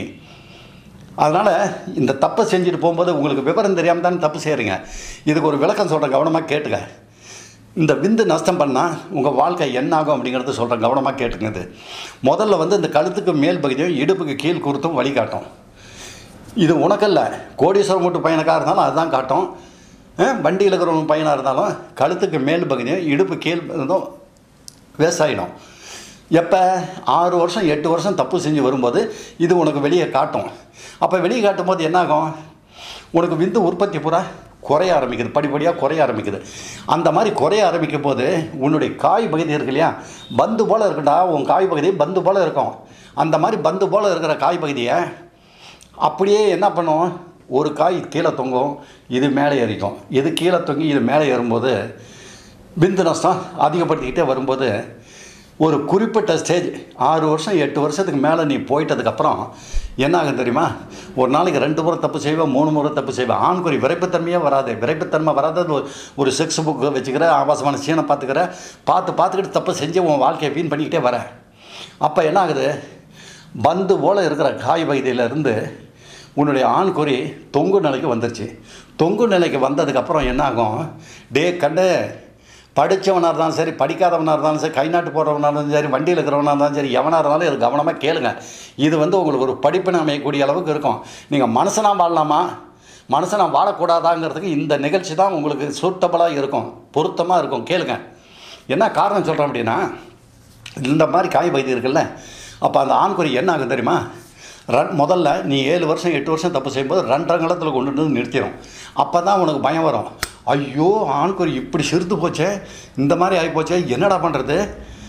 அதனால் இந்த தப்பை செஞ்சுட்டு போகும்போது உங்களுக்கு விவரம் தெரியாமல் தானே தப்பு செய்கிறீங்க இதுக்கு ஒரு விளக்கம் சொல்கிறேன் கவனமாக கேட்டுங்க இந்த விந்து நஷ்டம் பண்ணால் உங்கள் வாழ்க்கை என்ன ஆகும் அப்படிங்கிறத சொல்கிறேன் கவனமாக கேட்டுங்க இது முதல்ல வந்து இந்த கழுத்துக்கு மேல் பகுதியும் இடுப்புக்கு கீழ் கொடுத்தும் வழிகாட்டும் இது உனக்கல்ல கோடீஸ்வரம் மூட்டு பையனுக்காக இருந்தாலும் அதுதான் காட்டும் அஹ், வண்டியில் இருக்கிறவங்க பையனாக இருந்தாலும் கழுத்துக்கு மேல் பகுதியும் இடுப்பு கீழ் இருந்தும் வேஸ்ட் ஆகிடும் எப்போ ஆறு வருஷம் எட்டு வருஷம் தப்பு செஞ்சு வரும்போது இது உனக்கு வெளியே காட்டும் அப்போ வெளியே காட்டும் போது என்னாகும் உனக்கு விந்து உற்பத்தி பூரா குறைய ஆரம்பிக்குது படிப்படியாக குறைய ஆரம்பிக்குது அந்த மாதிரி குறைய ஆரம்பிக்கும் போது உன்னுடைய காய் பகுதி இருக்கு இல்லையா பந்து போல் இருக்குடா உன் காய் பகுதி பந்து போல் இருக்கும் அந்த மாதிரி பந்து போல் இருக்கிற காய் பகுதியை அப்படியே என்ன பண்ணும் ஒரு காய் கீழே தொங்கும் இது மேலே ஏறிக்கும் இது கீழே தொங்கி இது மேலே ஏறும்போது விந்து நஷ்டம் அதிகப்படுத்திக்கிட்டே வரும்போது ஒரு குறிப்பிட்ட ஸ்டேஜ் ஆறு வருஷம் எட்டு வருஷத்துக்கு மேலே நீ போயிட்டதுக்கப்புறம் என்ன ஆகும் தெரியுமா ஒரு நாளைக்கு ரெண்டு முறை தப்பு செய்வேன் மூணு முறை தப்பு செய்வேன் ஆண்குறி விரைப்புத்தன்மையே வராது விரைப்புத்தன்மை வராதது ஒரு ஒரு செக்ஸ் புக்கு வச்சுக்கிற ஆபாசமான சீனை பார்த்துக்கிற பார்த்து பார்த்துக்கிட்டு தப்பு செஞ்சு உன் வாழ்க்கையை வீண் பண்ணிக்கிட்டே வர அப்போ என்ன ஆகுது பந்து போல் இருக்கிற காய் பகுதியிலேருந்து உன்னுடைய ஆண்குறி தொங்கு நிலைக்கு வந்துருச்சு தொங்கு நிலைக்கு வந்ததுக்கப்புறம் என்ன ஆகும் டே கண்டு படித்தவனாக இருந்தாலும் சரி படிக்காதவனாக இருந்தாலும் சரி கை நாட்டு போடுறவனாக இருந்தாலும் சரி வண்டியில் இருக்கிறவனாக இருந்தாலும் சரி எவனாக இருந்தாலும் இது கவனமாக கேளுங்க இது வந்து உங்களுக்கு ஒரு படிப்பினை அமையக்கூடிய அளவுக்கு இருக்கும் நீங்கள் மனுஷனாக வாழலாமா மனுஷனாக வாழக்கூடாதாங்கிறதுக்கு இந்த நிகழ்ச்சி தான் உங்களுக்கு சூட்டபுளாக இருக்கும் பொருத்தமாக இருக்கும் கேளுங்க என்ன காரணம் சொல்கிறேன் அப்படின்னா இந்த மாதிரி காய் பகுதி இருக்குல்ல அப்போ அந்த ஆண்குறி என்ன ஆகும் தெரியுமா ரன் முதல்ல நீ ஏழு வருஷம் எட்டு வருஷம் தப்பு செய்யும்போது ரெண்டரை காலத்தில் கொண்டு வந்து நிறுத்திடும் அப்போ தான் உனக்கு பயம் வரும் ஐயோ ஆண்குறி இப்படி சிறுத்து போச்சே இந்த மாதிரி ஆகி போச்சே என்னடா பண்ணுறது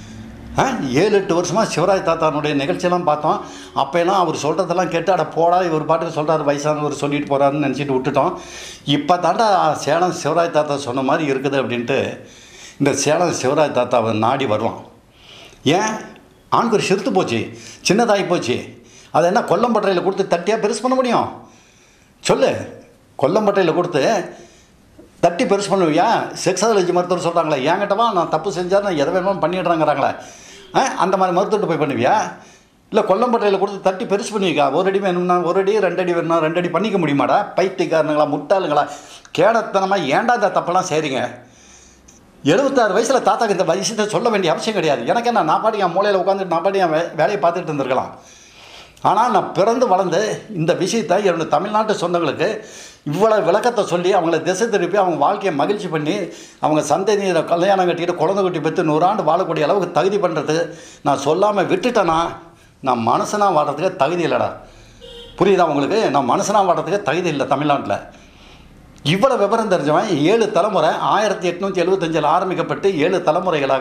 ஆ ஏழு எட்டு வருஷமாக சிவராஜ் தாத்தானுடைய நிகழ்ச்சியெல்லாம் பார்த்தோம் அப்போலாம் அவர் சொல்கிறதெல்லாம் கேட்டு அட போடா இவர் பாட்டுக்கு சொல்கிறார் வயசானவர் சொல்லிட்டு போகிறாருன்னு நினச்சிட்டு விட்டுட்டோம் இப்போ தாண்டா சேலம் சிவராஜ் தாத்தா சொன்ன மாதிரி இருக்குது அப்படின்ட்டு இந்த சேலம் சிவராஜ் தாத்தாவை நாடி வருவான் ஏன் ஆண்குறி சிறுத்து போச்சு சின்னதாகி போச்சு அதை என்ன கொல்லம்பட்டறையில் கொடுத்து தட்டியாக பெருசு பண்ண முடியும் சொல்லு கொல்லம்பட்டையில் கொடுத்து தட்டி பெருசு பண்ணுவியா செக்ஸாலஜி மருத்துவர் சொல்கிறாங்களே என்கிட்டவா நான் தப்பு செஞ்சால் நான் எதை வேணுமோ பண்ணிடுறாங்கிறாங்களே ஆ அந்த மாதிரி மருத்துவர்கிட்ட போய் பண்ணுவியா இல்லை கொல்லம்பட்டையில் கொடுத்து தட்டி பெருசு பண்ணுவீங்க ஒரு அடி வேணும்னா ஒரு அடி ரெண்டு அடி வேணும்னா ரெண்டு அடி பண்ணிக்க முடியுமாடா பைத்தியக்காரனுங்களா முட்டாளுங்களா கேடத்தனமாக ஏன்டா இந்த தப்பெல்லாம் செய்கிறீங்க எழுபத்தாறு வயசில் தாத்தாக்கு இந்த விஷயத்தை சொல்ல வேண்டிய அவசியம் கிடையாது எனக்கு என்ன நான் பாட்டி என் மூலையில் உட்காந்துட்டு நான் பாட்டி என் வே வேலையை பார்த்துட்டு இருந்திருக்கலாம் ஆனால் நான் பிறந்து வளர்ந்து இந்த விஷயத்தை என்னோடய தமிழ்நாட்டு சொந்தங்களுக்கு இவ்வளோ விளக்கத்தை சொல்லி அவங்கள திசை திருப்பி அவங்க வாழ்க்கையை மகிழ்ச்சி பண்ணி அவங்க சந்ததியை கல்யாணம் கட்டிட்டு குழந்தை குட்டி பெற்று நூறாண்டு வாழக்கூடிய அளவுக்கு தகுதி பண்ணுறது நான் சொல்லாமல் விட்டுட்டேன்னா நான் மனுஷனாக வாடுறதுக்கு தகுதி இல்லைடா புரியுதா உங்களுக்கு நான் மனுஷனாக வாடுறதுக்கு தகுதி இல்லை தமிழ்நாட்டில் இவ்வளோ விவரம் தெரிஞ்சவன் ஏழு தலைமுறை ஆயிரத்தி எட்நூற்றி எழுபத்தஞ்சில் ஆரம்பிக்கப்பட்டு ஏழு தலைமுறைகளாக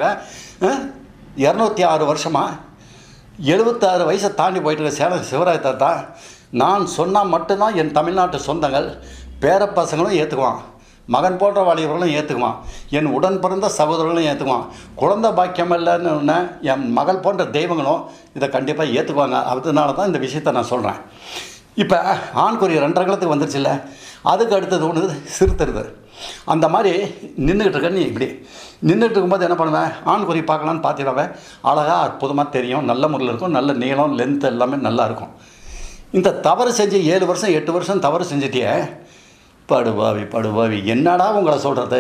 இரநூத்தி ஆறு வருஷமாக எழுபத்தாறு வயசை தாண்டி போயிட்டு இருக்க சேலம் சிவராஜ் தாத்தா நான் சொன்னால் மட்டும்தான் என் தமிழ்நாட்டு சொந்தங்கள் பேரப்பசங்களும் ஏற்றுக்குவான் மகன் போன்ற வாலிபர்களும் ஏற்றுக்குவான் என் உடன் பிறந்த சகோதரர்களும் ஏற்றுக்குவான் குழந்தை பாக்கியம் இல்லைன்னு ஒன்று என் மகள் போன்ற தெய்வங்களும் இதை கண்டிப்பாக ஏற்றுக்குவாங்க அதனால தான் இந்த விஷயத்தை நான் சொல்கிறேன் இப்போ ஆண்குறி ரெண்டரை காலத்துக்கு வந்துருச்சுல்ல அதுக்கு அடுத்தது ஒன்று சிறுத்தருது அந்த மாதிரி நின்றுக்கிட்டு இருக்க நீ இப்படி நின்றுட்டு இருக்கும்போது என்ன பண்ணுவேன் ஆண்குறி பார்க்கலான்னு பார்த்திடாவேன் அழகாக அற்புதமாக தெரியும் நல்ல முறையில் இருக்கும் நல்ல நீளம் லென்த் எல்லாமே நல்லா இருக்கும் இந்த தவறு செஞ்சு ஏழு வருஷம் எட்டு வருஷம் தவறு செஞ்சிட்டியே படுபாவி படுபாவி என்னடா உங்களை சொல்கிறது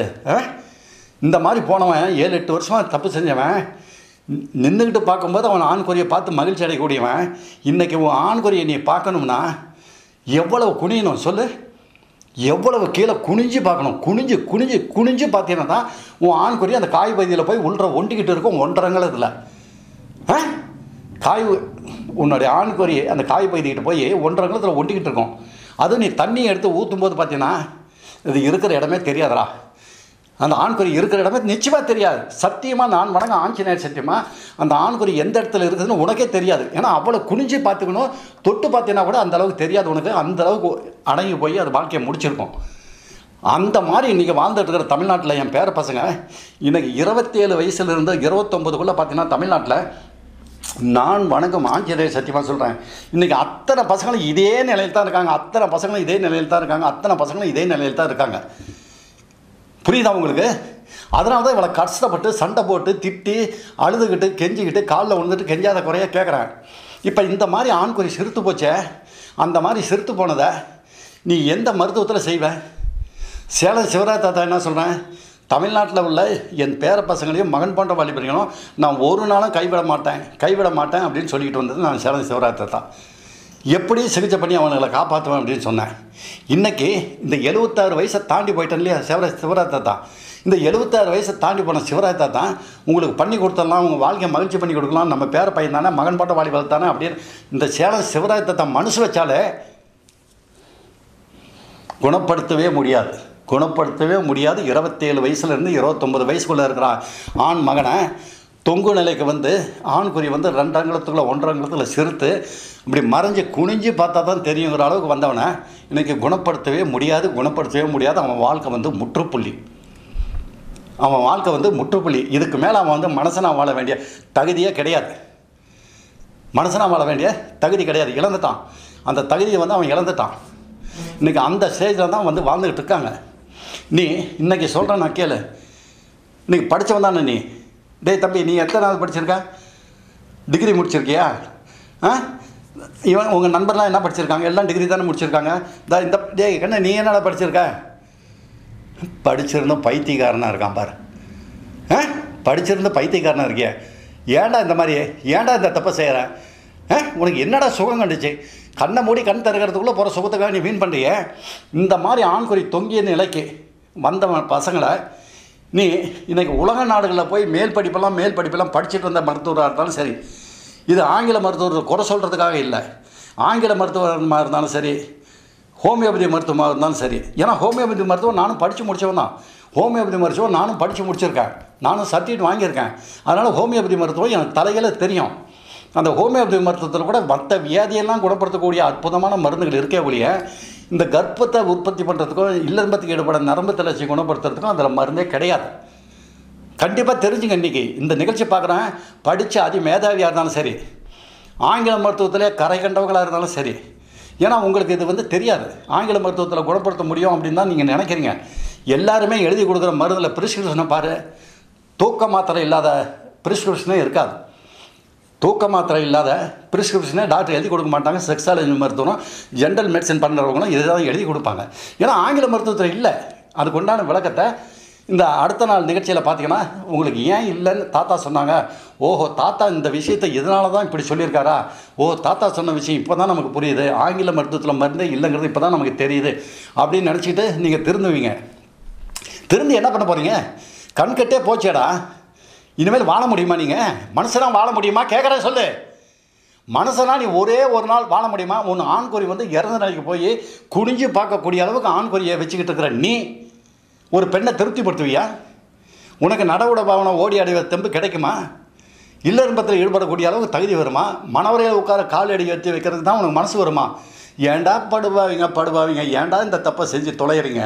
இந்த மாதிரி போனவன் ஏழு எட்டு வருஷமாக தப்பு செஞ்சவன் நின்றுக்கிட்டு பார்க்கும்போது அவன் ஆண்குறியை பார்த்து மகிழ்ச்சி அடையக்கூடியவன் இன்றைக்கி உன் ஆண்குறியை நீ பார்க்கணும்னா எவ்வளவு குனியணும் சொல்லு எவ்வளவு கீழே குனிஞ்சு பார்க்கணும் குனிஞ்சு குனிஞ்சு குனிஞ்சு பார்த்தீங்கன்னா தான் உன் ஆண்குறி அந்த காய் பகுதியில் போய் உள்ற ஒண்டிக்கிட்டு இருக்கும் ஒன்றரைங்களத்தில் ஆ காய் உன்னுடைய ஆண்குறி அந்த காய் பகுதிக்கிட்ட போய் ஒன்றரைங்களத்தில் ஒண்டிக்கிட்டு இருக்கும் அதுவும் நீ தண்ணி எடுத்து ஊற்றும் போது பார்த்தீங்கன்னா இது இருக்கிற இடமே தெரியாதடா அந்த ஆண்குறி இருக்கிற இடமே நிச்சயமாக தெரியாது சத்தியமாக நான் வணங்க ஆஞ்சநேயர் சத்தியமாக அந்த ஆண்குறி எந்த இடத்துல இருக்குதுன்னு உனக்கே தெரியாது ஏன்னா அவ்வளோ குனிஞ்சு பார்த்துக்கணும் தொட்டு பார்த்தீங்கன்னா கூட அந்த அளவுக்கு தெரியாது உனக்கு அந்த அளவுக்கு அடங்கி போய் அது வாழ்க்கையை முடிச்சிருக்கும் அந்த மாதிரி இன்றைக்கி வாழ்ந்துட்டு இருக்கிற தமிழ்நாட்டில் என் பேர பசங்க இன்றைக்கி இருபத்தேழு வயசுலேருந்து இருபத்தொம்பதுக்குள்ளே பார்த்தீங்கன்னா தமிழ்நாட்டில் நான் வணக்கம் ஆஞ்சநேயர் சத்தியமாக சொல்கிறேன் இன்றைக்கி அத்தனை பசங்களும் இதே நிலையில் தான் இருக்காங்க அத்தனை பசங்களும் இதே நிலையில் தான் இருக்காங்க அத்தனை பசங்களும் இதே நிலையில் தான் இருக்காங்க புரியுதா உங்களுக்கு அதனால தான் இவளை கஷ்டப்பட்டு சண்டை போட்டு திட்டி அழுதுகிட்டு கெஞ்சிக்கிட்டு காலில் விழுந்துட்டு கெஞ்சாத குறைய கேட்குறேன் இப்போ இந்த மாதிரி ஆண்குறி சிறுத்து போச்சே அந்த மாதிரி சிறுத்து போனதை நீ எந்த மருத்துவத்தில் செய்வ சேலம் சிவராஜ் தாத்தா என்ன சொல்கிறேன் தமிழ்நாட்டில் உள்ள என் பேர பசங்களையும் மகன் போன்ற வாலிபர்களும் நான் ஒரு நாளும் கைவிட மாட்டேன் கைவிட மாட்டேன் அப்படின்னு சொல்லிக்கிட்டு வந்தது நான் சேலம் சிவராஜ் தாத்தா எப்படி சிகிச்சை பண்ணி அவங்களை காப்பாற்றுவேன் அப்படின்னு சொன்னேன் இன்றைக்கி இந்த எழுபத்தாறு வயசை தாண்டி போயிட்டேன் இல்லையா சிவராஜ் சிவராஜ் தாத்தா இந்த எழுபத்தாறு வயசை தாண்டி போன சிவராஜ் தாத்தா உங்களுக்கு பண்ணி கொடுத்துடலாம் உங்கள் வாழ்க்கையை மகிழ்ச்சி பண்ணி கொடுக்கலாம் நம்ம பேர பையன் தானே மகன் போட்ட வாலிபல் தானே அப்படின்னு இந்த சேலம் சிவராஜ் தாத்தா மனசு வச்சாலே குணப்படுத்தவே முடியாது குணப்படுத்தவே முடியாது இருபத்தேழு வயசுலேருந்து இருபத்தொம்பது வயசுக்குள்ளே இருக்கிறான் ஆண் மகனை தொங்கு நிலைக்கு வந்து ஆண்குறி வந்து ரெண்டு அங்குலத்துக்குள்ள ஒன்றரை அங்குலத்துல சிறுத்து இப்படி மறைஞ்சு குனிஞ்சு பார்த்தா தான் தெரியுங்கிற அளவுக்கு வந்தவனை இன்றைக்கி குணப்படுத்தவே முடியாது குணப்படுத்தவே முடியாது அவன் வாழ்க்கை வந்து முற்றுப்புள்ளி அவன் வாழ்க்கை வந்து முற்றுப்புள்ளி இதுக்கு மேலே அவன் வந்து மனசனா வாழ வேண்டிய தகுதியே கிடையாது மனுஷனா வாழ வேண்டிய தகுதி கிடையாது இழந்துட்டான் அந்த தகுதியை வந்து அவன் இழந்துட்டான் இன்றைக்கி அந்த ஸ்டேஜில் தான் வந்து வாழ்ந்துக்கிட்டு இருக்காங்க நீ இன்றைக்கி சொல்கிறேன் நான் கேளு இன்றைக்கி படித்தவன் தானே நீ டேய் தம்பி நீ எத்தனை நாள் படிச்சிருக்க டிகிரி முடிச்சிருக்கியா ஆ இவன் உங்கள் நண்பர்லாம் என்ன படிச்சிருக்காங்க எல்லாம் டிகிரி தானே முடிச்சிருக்காங்க இந்த இந்த டேய் கண்ணா நீ என்னடா படிச்சிருக்க படிச்சிருந்தும் பைத்தியக்காரனாக இருக்கான் பாரு ஆ படிச்சிருந்து பைத்தியக்காரனாக இருக்கிய ஏன்டா இந்த மாதிரி ஏன்டா இந்த தப்பை செய்கிற ஆ உனக்கு என்னடா சுகம் கண்டுச்சு கண்ணை மூடி கண் திறக்கிறதுக்குள்ளே போகிற சுகத்துக்காக நீ வீண் பண்ணுறிய இந்த மாதிரி ஆண்குறி தொங்கிய நிலைக்கு வந்தவன் பசங்களை நீ இன்னைக்கு உலக நாடுகளில் போய் மேல் படிப்பெல்லாம் மேல் படிப்பெல்லாம் படிச்சுட்டு வந்த மருத்துவராக இருந்தாலும் சரி இது ஆங்கில மருத்துவர் குறை சொல்கிறதுக்காக இல்லை ஆங்கில மருத்துவமாக இருந்தாலும் சரி ஹோமியோபதி மருத்துவமாக இருந்தாலும் சரி ஏன்னா ஹோமியோபதி மருத்துவம் நானும் படித்து முடித்தவன் தான் ஹோமியோபதி மருத்துவம் நானும் படித்து முடிச்சிருக்கேன் நானும் சர்டிஃபிகேட் வாங்கியிருக்கேன் அதனால் ஹோமியோபதி மருத்துவம் எனக்கு தலையில தெரியும் அந்த ஹோமியோபதி மருத்துவத்தில் கூட மற்ற வியாதியெல்லாம் குணப்படுத்தக்கூடிய அற்புதமான மருந்துகள் இருக்கே ஒழிய இந்த கர்ப்பத்தை உற்பத்தி பண்ணுறதுக்கும் இல்லம்பத்துக்கு ஈடுபட நரம்பு தளர்ச்சி குணப்படுத்துறதுக்கும் அதில் மருந்தே கிடையாது கண்டிப்பாக தெரிஞ்சுங்க இன்றைக்கி இந்த நிகழ்ச்சி பார்க்குறேன் படித்த அதி மேதாவியாக இருந்தாலும் சரி ஆங்கில மருத்துவத்திலே கரை கண்டவங்களாக இருந்தாலும் சரி ஏன்னா உங்களுக்கு இது வந்து தெரியாது ஆங்கில மருத்துவத்தில் குணப்படுத்த முடியும் அப்படின்னு தான் நீங்கள் நினைக்கிறீங்க எல்லாருமே எழுதி கொடுக்குற மருந்தில் ப்ரிஸ்கிரிப்ஷனை பாரு தூக்க மாத்திரை இல்லாத ப்ரிஸ்கிரிப்ஷனே இருக்காது தூக்க மாத்திரை இல்லாத ப்ரிஸ்கிரிப்ஷனே டாக்டர் எழுதி கொடுக்க மாட்டாங்க செக்ஸாலஜி மருத்துவம் ஜென்ரல் மெடிசன் பண்ணுறவங்களும் இதை தான் எழுதி கொடுப்பாங்க ஏன்னா ஆங்கில மருத்துவத்தில் இல்லை அதுக்கு உண்டான விளக்கத்தை இந்த அடுத்த நாள் நிகழ்ச்சியில் பார்த்தீங்கன்னா உங்களுக்கு ஏன் இல்லைன்னு தாத்தா சொன்னாங்க ஓஹோ தாத்தா இந்த விஷயத்தை இதனால தான் இப்படி சொல்லியிருக்காரா ஓ தாத்தா சொன்ன விஷயம் இப்போ தான் நமக்கு புரியுது ஆங்கில மருத்துவத்தில் மருந்தே இல்லைங்கிறது இப்போ தான் நமக்கு தெரியுது அப்படின்னு நினச்சிட்டு நீங்கள் திருந்துவீங்க திருந்து என்ன பண்ண போகிறீங்க கண்கட்டே போச்சேடா இனிமேல் வாழ முடியுமா நீங்கள் மனுஷனா வாழ முடியுமா கேட்குறேன் சொல்லு மனுஷனா நீ ஒரே ஒரு நாள் வாழ முடியுமா உன் ஆண்குறி வந்து இறந்த நிலைக்கு போய் குனிஞ்சு பார்க்கக்கூடிய அளவுக்கு ஆண்குறியை வச்சுக்கிட்டு இருக்கிற நீ ஒரு பெண்ணை திருப்திப்படுத்துவியா உனக்கு நடவுட பாவனை ஓடி அடைவ தெம்பு கிடைக்குமா இல்லறம்பத்தில் ஈடுபடக்கூடிய அளவுக்கு தகுதி வருமா மனவரையில் உட்கார கால் அடி எடுத்து வைக்கிறதுக்கு தான் உனக்கு மனசு வருமா ஏன்டா படுவாவீங்க படுவாவீங்க ஏன்டா இந்த தப்பை செஞ்சு தொலைகிறீங்க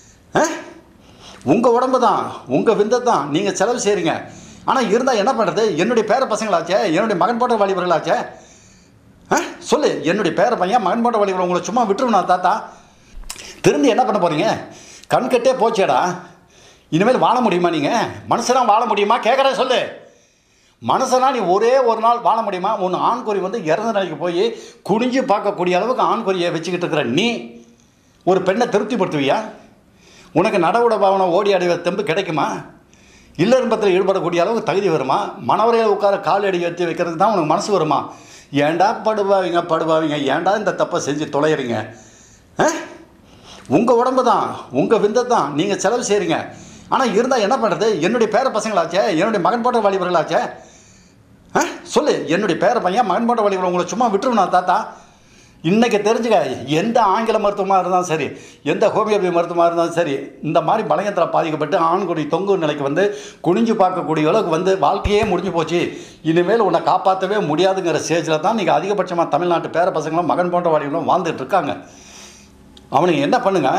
உங்கள் உடம்பு தான் உங்கள் விந்தை தான் நீங்கள் செலவு செய்கிறீங்க ஆனால் இருந்தால் என்ன பண்ணுறது என்னுடைய பேர பசங்களாச்சே என்னுடைய மகன் போட்ட வாலிபர்களாச்சே ஆ சொல்லு என்னுடைய பேர பையன் மகன் போட்ட வாலிபர் உங்களை சும்மா விட்டுருவா தாத்தா திரும்பி என்ன பண்ண போகிறீங்க கண்கட்டே போச்சேடா இனிமேல் வாழ முடியுமா நீங்கள் மனுஷனா வாழ முடியுமா கேட்குறேன் சொல்லு மனுஷனா நீ ஒரே ஒரு நாள் வாழ முடியுமா உன் ஆண்குறி வந்து இறந்த நிலைக்கு போய் குனிஞ்சு பார்க்கக்கூடிய அளவுக்கு ஆண்குறியை வச்சுக்கிட்டு இருக்கிற நீ ஒரு பெண்ணை திருப்திப்படுத்துவியா உனக்கு நடவுட பாவனை ஓடி அடைவ தெம்பு கிடைக்குமா இல்லறம்பத்தில் ஈடுபடக்கூடிய அளவுக்கு தகுதி வருமா மனவரையில் உட்கார கால் அடி எடுத்து வைக்கிறதுக்கு தான் உனக்கு மனசு வருமா ஏன்டா படுவாவீங்க படுவாவீங்க ஏன்டா இந்த தப்பை செஞ்சு தொலைகிறீங்க ஆ உங்கள் உடம்பு தான் உங்கள் விந்தை தான் நீங்கள் செலவு செய்கிறீங்க ஆனால் இருந்தால் என்ன பண்ணுறது என்னுடைய பேர பசங்களாச்சே என்னுடைய மகன் போட்ட வாலிபர்களாச்சே ஆ சொல்லு என்னுடைய பேர பையன் மகன் போட்ட வாலிபர் உங்களை சும்மா விட்டுருவா தாத்தா இன்றைக்கி தெரிஞ்சுக்க எந்த ஆங்கில மருத்துவமாக இருந்தாலும் சரி எந்த ஹோமியோபதி மருத்துவமாக இருந்தாலும் சரி இந்த மாதிரி பலயத்தில் பாதிக்கப்பட்டு ஆண்குடி தொங்கு நிலைக்கு வந்து குனிஞ்சு பார்க்கக்கூடிய அளவுக்கு வந்து வாழ்க்கையே முடிஞ்சு போச்சு இனிமேல் உன்னை காப்பாற்றவே முடியாதுங்கிற ஸ்டேஜில் தான் நீங்கள் அதிகபட்சமாக தமிழ்நாட்டு பேர பசங்களும் மகன் போன்ற வாடிகளும் வாழ்ந்துட்டு இருக்காங்க அவனுங்க என்ன பண்ணுங்க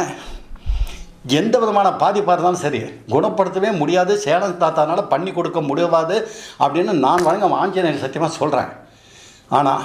எந்த விதமான பாதிப்பாக இருந்தாலும் சரி குணப்படுத்தவே முடியாது சேலம் தாத்தானால பண்ணி கொடுக்க முடியாது அப்படின்னு நான் வழங்க ஆஞ்சநேயர் சத்தியமாக சொல்கிறேன் ஆனால்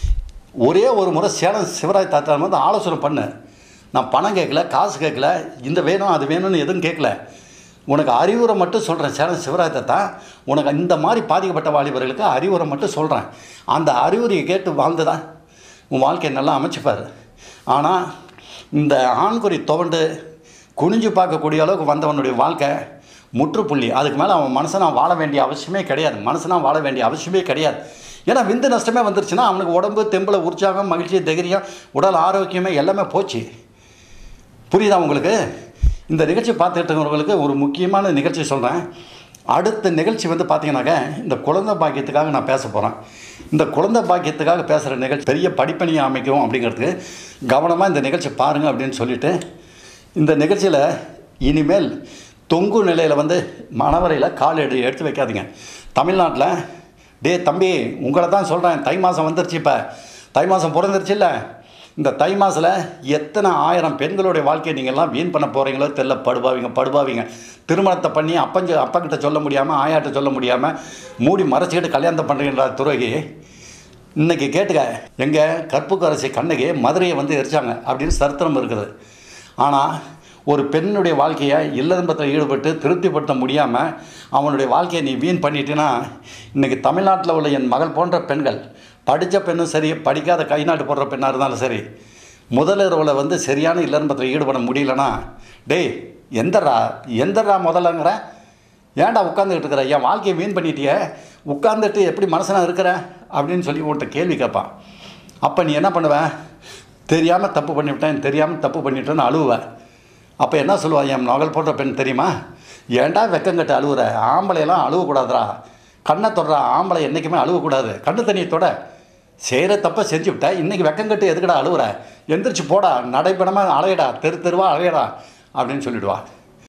ஒரே ஒரு முறை சேலம் சிவராஜ் தாத்தா வந்து ஆலோசனை பண்ணு நான் பணம் கேட்கல காசு கேட்கல இந்த வேணும் அது வேணும்னு எதுவும் கேட்கல உனக்கு அறிவுரை மட்டும் சொல்கிறேன் சேலம் சிவராஜ் தாத்தா உனக்கு இந்த மாதிரி பாதிக்கப்பட்ட வாலிபர்களுக்கு அறிவுரை மட்டும் சொல்கிறேன் அந்த அறிவுரையை கேட்டு வாழ்ந்துதான் உன் வாழ்க்கையை நல்லா அமைச்சுப்பார் ஆனால் இந்த ஆண்குறி துவண்டு குனிஞ்சு பார்க்கக்கூடிய அளவுக்கு வந்தவனுடைய வாழ்க்கை முற்றுப்புள்ளி அதுக்கு மேலே அவன் மனுஷனா வாழ வேண்டிய அவசியமே கிடையாது மனுஷனா வாழ வேண்டிய அவசியமே கிடையாது ஏன்னா விந்து நஷ்டமே வந்துருச்சுன்னா அவனுக்கு உடம்பு தெம்பில் உற்சாகம் மகிழ்ச்சி தைரியம் உடல் ஆரோக்கியமே எல்லாமே போச்சு புரியுதா உங்களுக்கு இந்த நிகழ்ச்சி பார்த்துட்டு இருக்கிறவங்களுக்கு ஒரு முக்கியமான நிகழ்ச்சி சொல்கிறேன் அடுத்த நிகழ்ச்சி வந்து பார்த்தீங்கன்னாக்க இந்த குழந்தை பாக்கியத்துக்காக நான் பேச போகிறேன் இந்த குழந்தை பாக்கியத்துக்காக பேசுகிற நிகழ்ச்சி பெரிய படிப்பணியை அமைக்கும் அப்படிங்கிறதுக்கு கவனமாக இந்த நிகழ்ச்சி பாருங்கள் அப்படின்னு சொல்லிட்டு இந்த நிகழ்ச்சியில் இனிமேல் தொங்கு நிலையில் வந்து மணவரையில் கால் எடு எடுத்து வைக்காதீங்க தமிழ்நாட்டில் டே தம்பி உங்களை தான் சொல்கிறேன் தை மாதம் வந்துருச்சு இப்போ தை மாதம் பிறந்துருச்சு இல்லை இந்த தை மாதத்தில் எத்தனை ஆயிரம் பெண்களுடைய வாழ்க்கையை நீங்கள்லாம் வீண் பண்ண போகிறீங்களோ தெரியல படுபாவீங்க படுபாவீங்க திருமணத்தை பண்ணி அப்பஞ்ச அப்பக்கிட்ட சொல்ல முடியாமல் ஆயாட்ட சொல்ல முடியாமல் மூடி மறைச்சிக்கிட்டு கல்யாணத்தை பண்ணுறீங்களா துறகி இன்னைக்கு கேட்டுக்க எங்கள் கற்புக்கரசி கண்ணகி மதுரையை வந்து எரிச்சாங்க அப்படின்னு சரித்திரம் இருக்குது ஆனால் ஒரு பெண்ணுடைய வாழ்க்கையை இல்லறம்பத்தில் ஈடுபட்டு திருப்திப்படுத்த முடியாமல் அவனுடைய வாழ்க்கையை நீ வீண் பண்ணிட்டீன்னா இன்றைக்கி தமிழ்நாட்டில் உள்ள என் மகள் போன்ற பெண்கள் படித்த பெண்ணும் சரி படிக்காத கை நாட்டு போடுற பெண்ணாக இருந்தாலும் சரி முதலிரவில் வந்து சரியான இல்லறம்பத்தில் ஈடுபட முடியலன்னா டேய் எந்தரா எந்தரா முதல்லங்கிற ஏன்டா உட்காந்துக்கிட்டு இருக்கிற என் வாழ்க்கையை வீண் பண்ணிட்டியே உட்காந்துட்டு எப்படி மனசனாக இருக்கிற அப்படின்னு சொல்லி உன்கிட்ட கேள்வி கேட்பான் அப்போ நீ என்ன பண்ணுவ தெரியாமல் தப்பு பண்ணிவிட்டேன் தெரியாமல் தப்பு பண்ணிவிட்டேன்னு அழுவேன் அப்போ என்ன சொல்லுவா என் மகள் போன்ற பெண் தெரியுமா ஏன்டா வெக்கங்கட்டு அழுவுற ஆம்பளையெல்லாம் அழுவக்கூடாதுடா கண்ணை தொடுற ஆம்பளை என்றைக்குமே அழுவக்கூடாது கண்ணு தண்ணியை தொட செய்கிற தப்பை செஞ்சு விட்ட இன்றைக்கி வெக்கங்கட்டு எதுக்குடா அழுவுற எந்திரிச்சு போடா நடைபெணமாக அலையடா தெரு தெருவா அலையடா அப்படின்னு சொல்லிடுவா